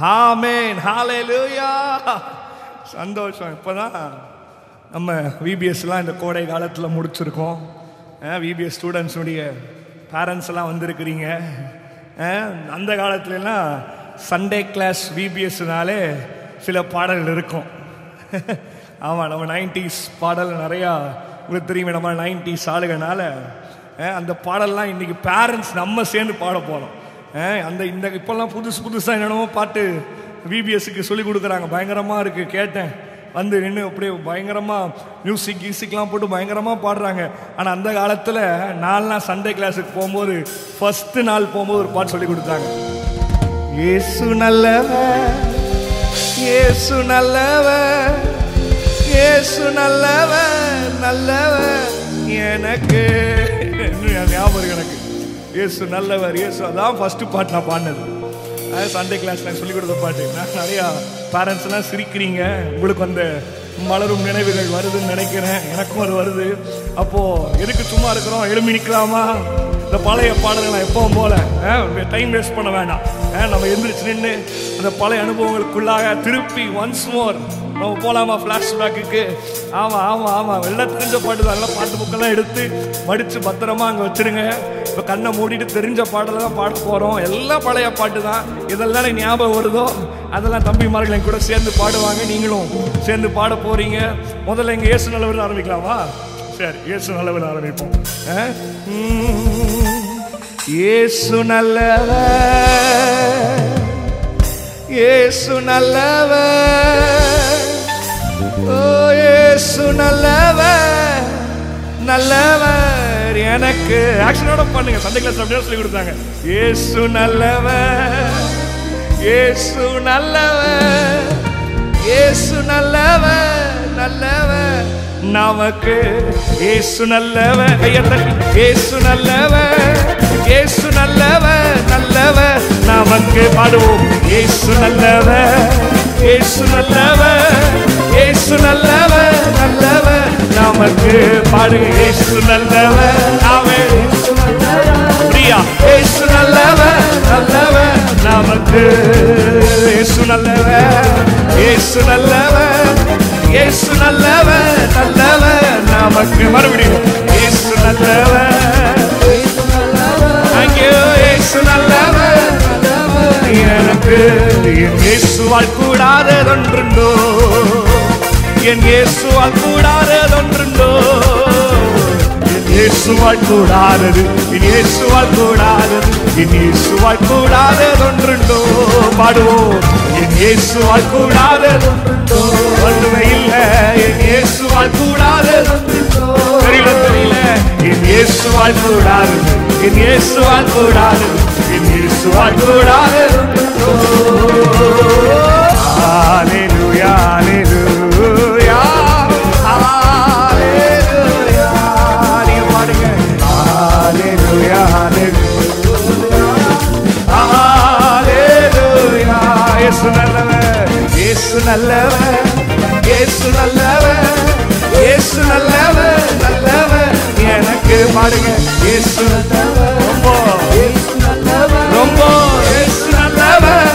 ஆமேன் ஹalleluya சந்தோஷம் இப்போதான் நம்ம விபிஎஸ்லாம் இந்த கோடை காலத்தில் முடிச்சிருக்கோம் விபிஎஸ் ஸ்டூடெண்ட்ஸுடைய பேரண்ட்ஸ் எல்லாம் வந்திருக்கிறீங்க அஹ், அந்த காலத்துலலாம் சண்டே கிளாஸ் விபிஎஸ்னாலே சில பாடல்கள் இருக்கும் ஆமாம் நம்ம நைன்டிஸ் பாடல் நிறையா உங்களுக்கு தெரியும் நம்ம நைன்டிஸ் ஆளுகனால அஹ், அந்த பாடல்லாம் இன்னைக்கு பேரண்ட்ஸ் நம்ம சேர்ந்து பாட போகிறோம் அந்த இந்த இப்போல்லாம் புதுசு புதுசாக என்னென்னமோ பாட்டு விபிஎஸ்க்கு சொல்லி கொடுக்குறாங்க பயங்கரமாக இருக்குது கேட்டேன் வந்து நின்று அப்படியே பயங்கரமாக மியூசிக் கீசிக்லாம் போட்டு பயங்கரமாக பாடுறாங்க ஆனால் அந்த காலத்தில் நாலாம் சண்டே கிளாஸுக்கு போகும்போது ஃபஸ்ட்டு நாள் போகும்போது ஒரு பாட்டு சொல்லி கொடுத்தாங்க இயேசு நல்லவர் இயேசு நல்லவர் இயேசு நல்லவர் நல்லவர் எனக்கு இன்னும் என் ஞாபகம் இருக்கு எனக்கு இயேசு நல்லவர் இயேசு அதான் ஃபர்ஸ்ட் பாட்டு நான் பாடினது அது சண்டே கிளாஸ் நான் சொல்லிக் கொடுத்த பாட்டு நான் நிறையா பேரண்ட்ஸ் எல்லாம் சிரிக்கிறீங்க உங்களுக்கு அந்த மலரும் நினைவுகள் வருதுன்னு நினைக்கிறேன் எனக்கும் அது வருது அப்போ எதுக்கு சும்மா இருக்கிறோம் எழுமி நிற்கலாமா இந்த பழைய பாடல்களை எப்பவும் போல டைம் வேஸ்ட் பண்ண வேண்டாம் அஹ், நம்ம எந்திரிச்சு நின்று அந்த பழைய அனுபவங்களுக்குள்ளாக திருப்பி ஒன்ஸ் மோர் நம்ம போலாமா ஃப்ளாஷ்பேக்குக்கு ஆமாம் ஆமாம் ஆமாம் எல்லாம் தெரிஞ்ச பாட்டு தான் எல்லாம் பாட்டு புக்கெல்லாம் எடுத்து மடித்து பத்திரமா அங்கே வச்சிருங்க இப்போ கண்ணை மூடிட்டு தெரிஞ்ச பாடலை தான் பாட போகிறோம் எல்லாம் பழைய பாட்டு தான் இதெல்லாம் எனக்கு ஞாபகம் வருதோ அதெல்லாம் தம்பிமார்கள் என் கூட சேர்ந்து பாடுவாங்க நீங்களும் சேர்ந்து பாட போறீங்க முதல்ல எங்க இயேசு நல்லவர் ஆரம்பிக்கலாமா சரி இயேசு நல்லவர் ஆரம்பிப்போம் அஹ்? உம். இயேசு நல்லவர் இயேசு நல்லவர் ஓ இயேசு நல்லவர் நல்லவர் எனக்கு ஆக்ஷனோட பண்ணுங்க சண்டே கிளாஸ் அப்படியே சொல்லி கொடுத்தாங்க இயேசு நல்லவர் இயேசு நல்லவர் இயேசு நல்லவர் நல்லவர் நமக்கு இயேசு நல்லவர் கையை தட்டி இயேசு நல்லவர் இயேசு நல்லவர் நல்லவர் நமக்கு பாடுவோம் இயேசு நல்லவர் இயேசு நல்லவர் இயேசு நல்லவர் நல்லவர் நமக்கு பாடுங்க இயேசு நல்லவர் அவன் பிரியா இயேசு நல்லவர் நல்லவர் நமக்கு இயேசு நல்லவர் இயேசு நல்லவர் இயேசு நல்லவர் நல்லவர் நமக்கு மறுபடியும் இயேசு நல்லவர் அங்கே இயேசு நல்லவர் எனக்கு என் இயேசுவால் கூடாததொன்றுண்டோ என் இயேசுவால் கூடாததொன்றுண்டோ என் இயேசுவால் கூடாதது என் இயேசுவால் கூடாதது என் இயேசுவால் கூடாததொன்றுண்டோ பாடுவோம் என் இயேசுவால் கூடாததொன்றுண்டோ ஒன்றுமே இல்ல என் இயேசுவால் கூடாததொன்றுண்டோ தெரியல தெரியல என் இயேசுவால் கூடாதது என் இயேசுவால் கூடாதது என் இயேசுவால் கூடாததொன்றுண்டோ Hallelujah, hallelujah, hallelujah. நீங்க பாடுங்க. Hallelujah, hallelujah, hallelujah. இயேசு நல்லவர், இயேசு நல்லவர், இயேசு நல்லவர், இயேசு நல்லவர், நல்லவர். எனக்கு பாடுங்க இயேசு நல்லவர், ரொம்ப ரொம்ப இயேசு நல்லவர்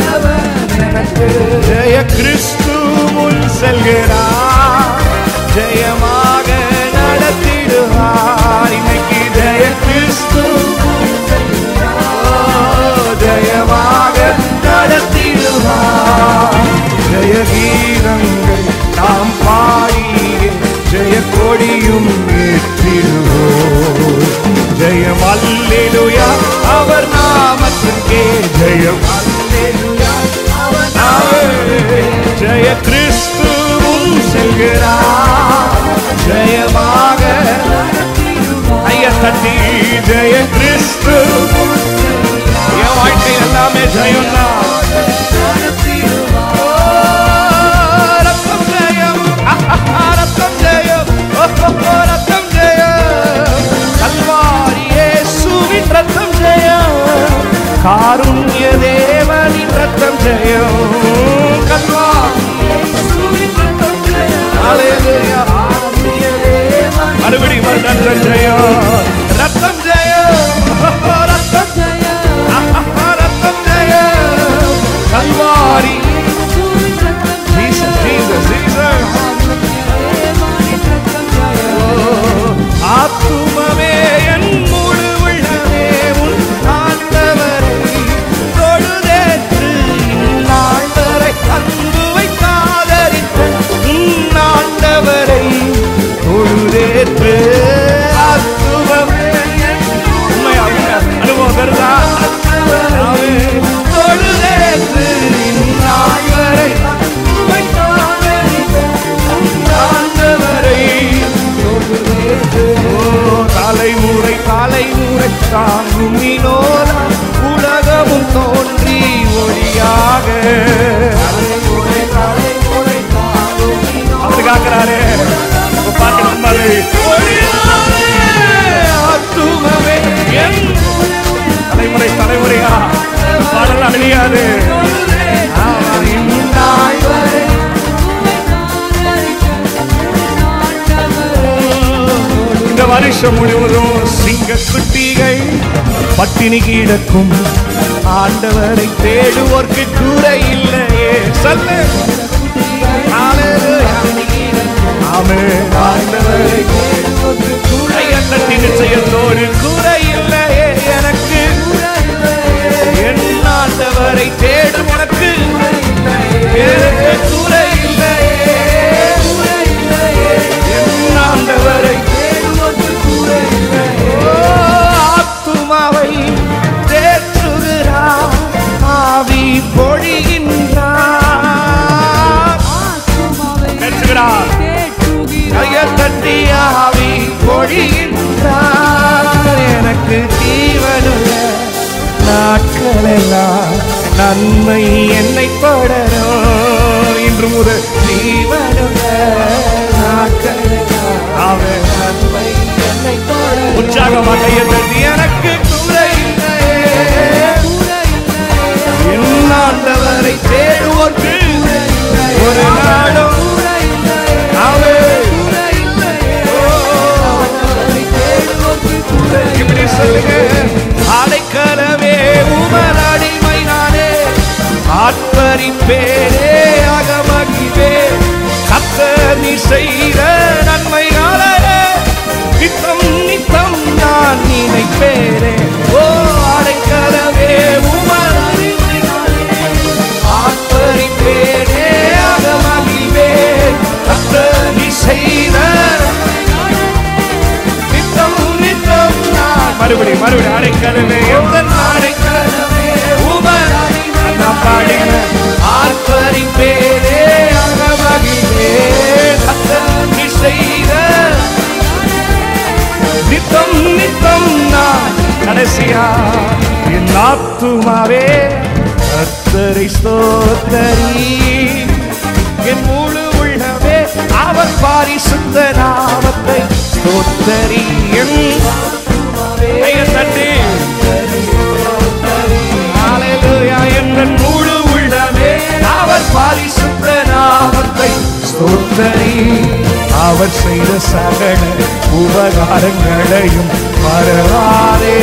ஜெய கிறிஸ்து முன் செல்கிறார் ஜெயமாக நடத்திடுவார் இன்னைக்கு ஜெய கிறிஸ்து முன் செல்கிறார். ஜெயமாக நடத்திடுவார் ஜெய கீதங்கள் நாம் பாடிய ஜெய கொடியும் ஏற்றிடுவோம் ஜெயம் அல்லேலுயா அவர் நாமத்திற்கே ஜெயம் அல்லேலுயா அவர் நாமத்திற்கே. ஜெய கிறிஸ்துவும் செல்கிறார் ஜெயமாக ஐய தட்டி ஜெய கிறிஸ்து என் வாழ்க்கை எல்லாமே ஜெயம் ரத்தம் ஜெயம் ரத்தம் ஜெயம் ரத்தம் ஜெயம் கல்வாரி இயேசுவின் ரத்தம் ஜெயம் காருண்ய தேவனின் அவர் காக்கிறாரு பாட்டு நம்மாரு ஆத்துமவே என் தலைமுறை தலைமுறையா இந்த பாடல் அழியாது இந்நாள் வரை இந்த வருஷம் முழுவதும் சிங்க குட்டிகள் பட்டினி கிடக்கும் ஆண்டவரை தேடுவோர்க்கு கூரை இல்லையே சொல்லு ஆமே ஆண்டவரை கையத்தட்டின் செயலோடு கூரை இல்லையே எனக்கு என் ஆண்டவரை தேடும் உனக்கு எனக்கு கூரை இல்லையே என் ஆண்டவரை ஓ, ஆத்துமாவை தேற்றுகிறார் ஆவி பொழிகின்றார் தேற்றுகிறார் கையல் தட்டி ஆவி பொழிகின்றார் எனக்கு ஜீவனுள்ள நாட்களெல்லாம் நன்மை என்னை படரும் இன்று முதல் ஜீவனுள்ள நாட்களெல்லாம் அவன் நன்மை என்னை படரும் உற்சாகமாக கையை தட்டி எனக்கு குறை இல்லையே என் ஆண்டவரை தேடுவோர்க்கு ஒரு நாளும் அவன் இப்படி சொல்லுங்க அடைக்கலவே உமர் அடிமை நானே ஆட்பரிப்பேனே அகமகிவே கத்த நீ செய்த நன்மைகளே நித்தம் நித்தம் நான் நினைப்பேனே ஓ அடைக்கலவே உமர் அடிமை நானே ஆட்பரிப்பேனே அகமகிவே கத்த நீ செய்த நித்தம் நித்தம் நான் மறுபடியும் மறுபடியும் அடைக்கலவே எந்த அடைக்கலவே உமர் நான் பாடின ஆர்ப்பரிப்பேனே அகமகிலே கத்தனி செய்த நித்தம் நித்தம் நான் கடைசியா என் ஆத்துமாவே கத்தரை ஸ்தோத்தரி என் முழு உள்ளவே அவர் பாரிசுத்த நாமத்தை ஸ்தோத்தரி என் கையை தட்டி ஹalleluya என் முழு உள்ளமே அவர் பாரிசுத்த நாமத்தை ஸ்தோத்தரி அவர் செய்த சகல உபகாரங்களையும் மறவாதே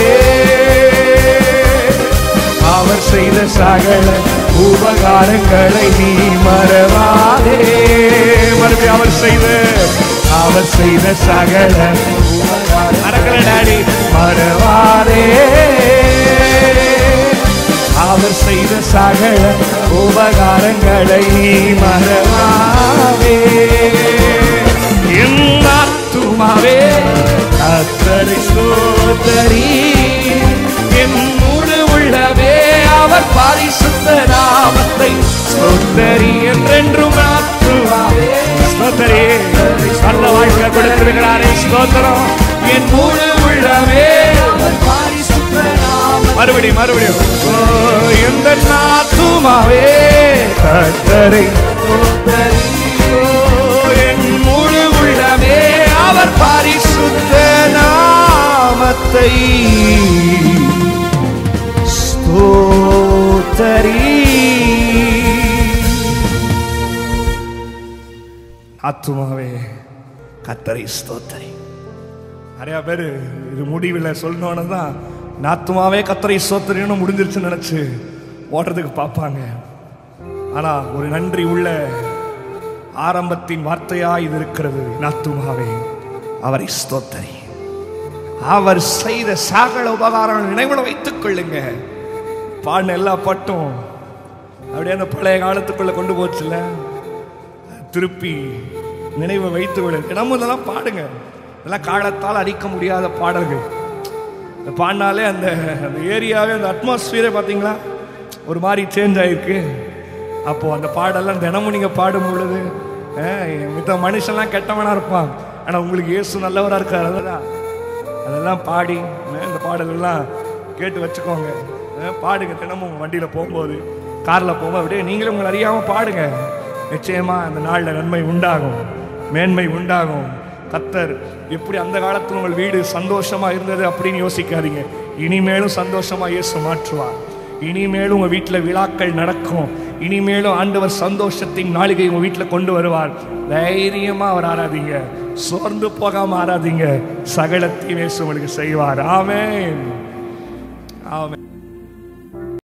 அவர் செய்த சகல உபகாரங்களை நீ மறவாதே மறுபடியும் அவர் செய்த அவர் செய்த சகல மறக்கல டாடி மறவாதே அவர் செய்த சகல உபகாரங்களை நீ மறவாதே என் ஆத்துமாவே கத்தரை சோதரி என் முழு உள்ளவே அவர் பாரிசுத்த நாமத்தை சோதரி என்றென்றும் ஆத்துமாவே ஸ்தோத்தரி நல்ல வாழ்க்கை கொடுத்திருக்கிறாரே ஸ்தோத்திரம் என் முழு உள்ளவே அவர் பாரிசுத்த நாமத்தை மறுபடியும் மறுபடியும் ஓ, எந்த நாத்துமாவே கத்தரை சோதரி ஓ, என் முழு உள்ளமே அவர் பாரிசுத்த நாமத்தை ஸ்தோத்தரி ஆத்துமாவே கத்தரை ஸ்தோத்தரி நிறைய பேர் இது முடிவில் சொல்லணுன்னு தான் நாத்துமாவே கத்தரை ஸ்தோத்தரின்னு முடிஞ்சிருச்சுன்னு நினச்சி ஓடுறதுக்கு பார்ப்பாங்க ஆனால் ஒரு நன்றி உள்ள ஆரம்பத்தின் வார்த்தையா இது இருக்கிறது நாத்துமாவே அவரை ஸ்தோத்தரி அவர் செய்த சகல உபகாரம் நினைவுல வைத்துக் கொள்ளுங்க பாடின எல்லா பாட்டும் அப்படியே அந்த பழைய காலத்துக்குள்ள கொண்டு போச்சுல்ல திருப்பி நினைவை வைத்து விடு தினமும் இதெல்லாம் பாடுங்க இதெல்லாம் காலத்தால் அடிக்க முடியாத பாடல்கள் இந்த பாடினாலே அந்த அந்த ஏரியாவே அந்த அட்மாஸ்பியரே பார்த்தீங்களா ஒரு மாதிரி சேஞ்ச் ஆயிருக்கு அப்போ அந்த பாடெல்லாம் தினமும் நீங்க பாடும் பொழுது அஹ், மித்த மனுஷன்லாம் கெட்டவனா இருப்பான் ஆனா உங்களுக்கு இயேசு நல்லவரா இருக்காரு அதுதான் அதெல்லாம் பாடி அஹ், இந்த பாடலெல்லாம் கேட்டு வச்சுக்கோங்க அஹ், பாடுங்க தினமும் வண்டியில போகும்போது காரில் போகும்போது அப்படியே நீங்களும் உங்களை அறியாமல் பாடுங்க நிச்சயமா அந்த நாளில் நன்மை உண்டாகும் மேன்மை உண்டாகும் கத்தர் எப்படி அந்த காலத்தில் உங்கள் வீடு சந்தோஷமா இருந்தது அப்படின்னு யோசிக்காதீங்க இனிமேலும் சந்தோஷமா இயேசு மாற்றுவார் இனிமேலும் உங்க வீட்டில் விழாக்கள் நடக்கும் இனிமேலும் ஆண்டவர் சந்தோஷத்தின் நாளிகை உங்க வீட்டில் கொண்டு வருவார் தைரியமா அவர் ஆராதிங்க சோர்ந்து போகாம ஆராதிங்க சகலத்தையும் இயேசு உங்களுக்கு செய்வார் ஆமென் ஆமென்